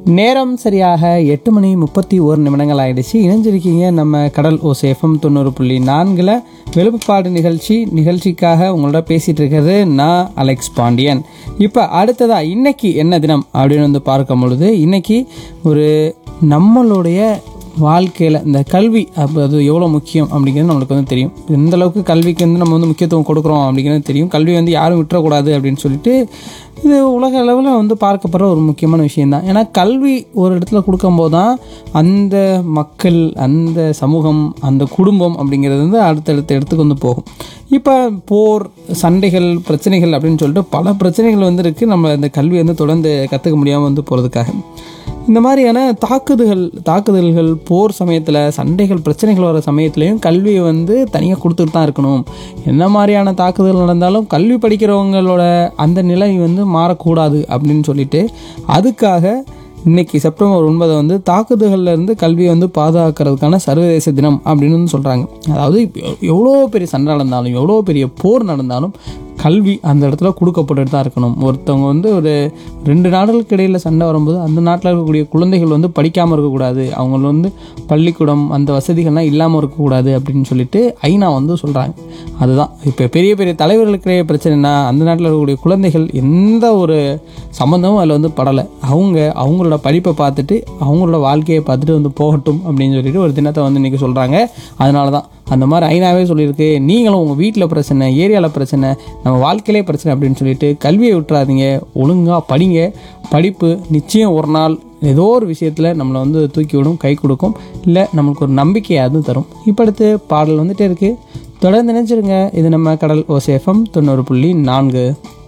நேரம் சரியாக எட்டு மணி முப்பத்தி ஒரு நிமிடங்கள் ஆயிடுச்சு இணைஞ்சிருக்கீங்க நம்ம கடல் ஓசேஃபம் தொண்ணூறு புள்ளி நான்கில் வெளுப்புப்பாடு நிகழ்ச்சி நிகழ்ச்சிக்காக உங்களோட பேசிகிட்டு இருக்கிறது நான் அலெக்ஸ் பாண்டியன் இப்போ அடுத்ததா இன்னைக்கு என்ன தினம் அப்படின்னு வந்து பார்க்கும் பொழுது இன்னைக்கு ஒரு நம்மளுடைய வாழ்க்கையில் இந்த கல்வி அப்போ அது எவ்வளோ முக்கியம் அப்படிங்கிறது நம்மளுக்கு வந்து தெரியும் எந்த அளவுக்கு கல்விக்கு வந்து நம்ம வந்து முக்கியத்துவம் கொடுக்குறோம் அப்படிங்கிறது தெரியும் கல்வி வந்து யாரும் விட்டுறக்கூடாது அப்படின்னு சொல்லிட்டு இது உலக அளவில் வந்து பார்க்கப்படுற ஒரு முக்கியமான விஷயந்தான் ஏன்னா கல்வி ஒரு இடத்துல கொடுக்கும்போது தான் அந்த மக்கள் அந்த சமூகம் அந்த குடும்பம் அப்படிங்கிறது வந்து அடுத்தடுத்த இடத்துக்கு வந்து போகும் இப்போ போர் சண்டைகள் பிரச்சனைகள் அப்படின்னு சொல்லிட்டு பல பிரச்சனைகள் வந்து இருக்குது நம்ம இந்த கல்வி வந்து தொடர்ந்து கற்றுக்க முடியாமல் வந்து போகிறதுக்காக இந்த மாதிரியான தாக்குதல்கள் தாக்குதல்கள் போர் சமயத்தில் சண்டைகள் பிரச்சனைகள் வர சமயத்துலையும் கல்வியை வந்து தனியாக கொடுத்துட்டு தான் இருக்கணும் என்ன மாதிரியான தாக்குதல் நடந்தாலும் கல்வி படிக்கிறவங்களோட அந்த நிலை வந்து மாறக்கூடாது அப்படின்னு சொல்லிட்டு அதுக்காக இன்னைக்கு செப்டம்பர் ஒன்பதை வந்து தாக்குதல்கள்ல இருந்து கல்வியை வந்து பாதுகாக்கிறதுக்கான சர்வதேச தினம் அப்படின்னு வந்து சொல்கிறாங்க அதாவது எவ்வளோ பெரிய சண்டை நடந்தாலும் எவ்வளோ பெரிய போர் நடந்தாலும் கல்வி அந்த இடத்துல கொடுக்கப்பட்டுட்டு தான் இருக்கணும் ஒருத்தவங்க வந்து ஒரு ரெண்டு நாடுகளுக்கு இடையில் சண்டை வரும்போது அந்த நாட்டில் இருக்கக்கூடிய குழந்தைகள் வந்து படிக்காமல் இருக்கக்கூடாது அவங்க வந்து பள்ளிக்கூடம் அந்த வசதிகள்லாம் இல்லாமல் இருக்கக்கூடாது அப்படின்னு சொல்லிட்டு ஐநா வந்து சொல்கிறாங்க அதுதான் இப்போ பெரிய பெரிய தலைவர்களுக்கு இடையே பிரச்சனைனா அந்த நாட்டில் இருக்கக்கூடிய குழந்தைகள் எந்த ஒரு சம்மந்தமும் அதில் வந்து படலை அவங்க அவங்களோட படிப்பை பார்த்துட்டு அவங்களோட வாழ்க்கையை பார்த்துட்டு வந்து போகட்டும் அப்படின்னு சொல்லிட்டு ஒரு தினத்தை வந்து இன்றைக்கி சொல்கிறாங்க அதனால தான் அந்த மாதிரி ஐநாவே சொல்லியிருக்கு நீங்களும் உங்கள் வீட்டில் பிரச்சனை ஏரியாவில் பிரச்சனை நம்ம வாழ்க்கையிலே பிரச்சனை அப்படின்னு சொல்லிட்டு கல்வியை விட்டுறாதீங்க ஒழுங்காக படிங்க படிப்பு நிச்சயம் ஒரு நாள் ஏதோ ஒரு விஷயத்தில் நம்மளை வந்து தூக்கி விடும் கை கொடுக்கும் இல்லை நம்மளுக்கு ஒரு நம்பிக்கையை அதுவும் தரும் இப்போ அடுத்து பாடல் வந்துட்டே இருக்குது தொடர்ந்து நினைச்சிருங்க இது நம்ம கடல் ஓசேஃபம் தொண்ணூறு புள்ளி நான்கு